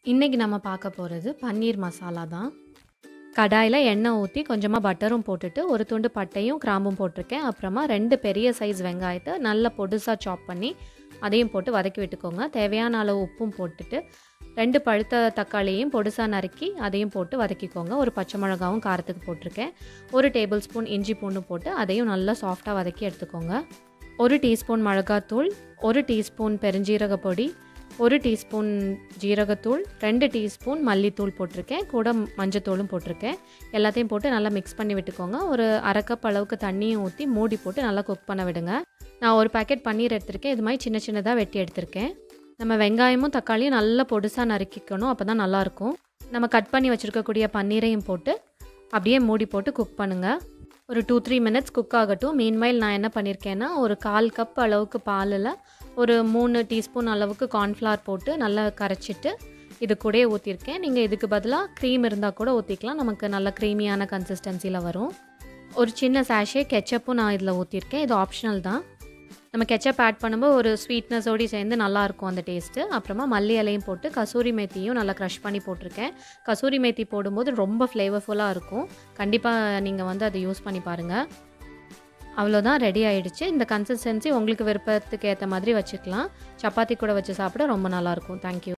இன்னைக்கு நம்ம பார்க்க போறது பன்னீர் மசாலா தான். கடாயில எண்ணெய் ஊத்தி கொஞ்சமா பட்டரும் போட்டுட்டு, ஒரு துண்டு பட்டையும், கிராம்பும் போட்டிருக்கேன். அப்புறமா 2 பெரிய சைஸ் வெங்காயத்த நல்லா பொடுசா சாப் பண்ணி, அதையும் போட்டு வதக்கி விட்டுக்கோங்க. தேவையான அளவு உப்பும் போட்டுட்டு, 2 பழுத்த தக்காளியையும் பொடுசா நறுக்கி, அதையும் போட்டு வதக்கிக்கோங்க. ஒரு பச்சை மிளகாவும் காரத்துக்கு போட்டிருக்கேன். 1 டேபிள் ஸ்பூன் இஞ்சி பூண்டு போட்டு, அதையும் நல்லா சாஃப்ட்டா வதக்கி எடுத்துக்கோங்க. 1 டீஸ்பூன் மிளகாத்தூள், 1 டீஸ்பூன் பெருஞ்சீரக பொடி, 1 டீஸ்பூன் ஜீரகத்தூள், 2 டீஸ்பூன் மல்லித்தூள் போட்டிருக்கேன். கூட மஞ்சத்தூளும் போட்டிருக்கேன். எல்லாத்தையும் போட்டு நல்லா மிக்ஸ் பண்ணி விட்டுக்கோங்க. ஒரு 1/2 கப் அளவுக்கு தண்ணியும் ஊத்தி, மூடி போட்டு நல்லா குக் பண்ண விடுங்க. நான் ஒரு பாக்கெட் பன்னீர் எடுத்திருக்கேன். இது மாதிரி சின்ன சின்னதா வெட்டி எடுத்திருக்கேன். நம்ம வெங்காயமும், தக்காளியும் நல்லா பொடுசா நறுக்கிக்கணும். அப்பதான் நல்லாயிருக்கும். நம்ம கட் பண்ணி வச்சிருக்கக்கூடிய பன்னீரையும் போட்டு, அப்படியே மூடி போட்டு குக் பண்ணுங்க. ஒரு 2, 3 மினிட்ஸ் குக் ஆகட்டும். மீன்வைல் நான் என்ன பண்ணியிருக்கேன்னா, ஒரு 1/4 கப் அளவுக்கு பாலுல, ஒரு 3 டீஸ்பூன் அளவுக்கு கார்ன்ஃப்ளவர் போட்டு நல்லா கரைச்சிட்டு, இது கூடயே ஊத்தியிருக்கேன். நீங்க இதுக்கு பதிலா க்ரீம் இருந்தா கூட ஊத்திக்கலாம். நமக்கு நல்ல க்ரீமியான கன்சிஸ்டன்சில வரும். ஒரு சின்ன சாஷே கெட்சப்பும் நான் இதில ஊத்தியிருக்கேன். இது ஆப்ஷனல் தான். நம்ம கெட்சப் ஆட் பண்ணும்போது ஒரு ஸ்வீட்னஸோடி சேர்ந்து நல்லாயிருக்கும் அந்த டேஸ்ட்டு. அப்புறமா மல்லி இலையும் போட்டு, கசூரி மேத்தியும் நல்லா க்ரஷ் பண்ணி போட்டிருக்கேன். கசூரி மேத்தி போடும்போது ரொம்ப ஃப்ளேவர்ஃபுல்லா இருக்கும். கண்டிப்பா நீங்க வந்து அத யூஸ் பண்ணி பாருங்க. அவ்வளோதான் ரெடி ஆயிடுச்சு. இந்த கன்சிஸ்டன்சி உங்களுக்கு விருப்பத்துக்கு ஏத்த மாதிரி வச்சுக்கலாம். சப்பாத்தி கூட வச்சு சாப்பிட ரொம்ப நல்லாயிருக்கும். Thank you.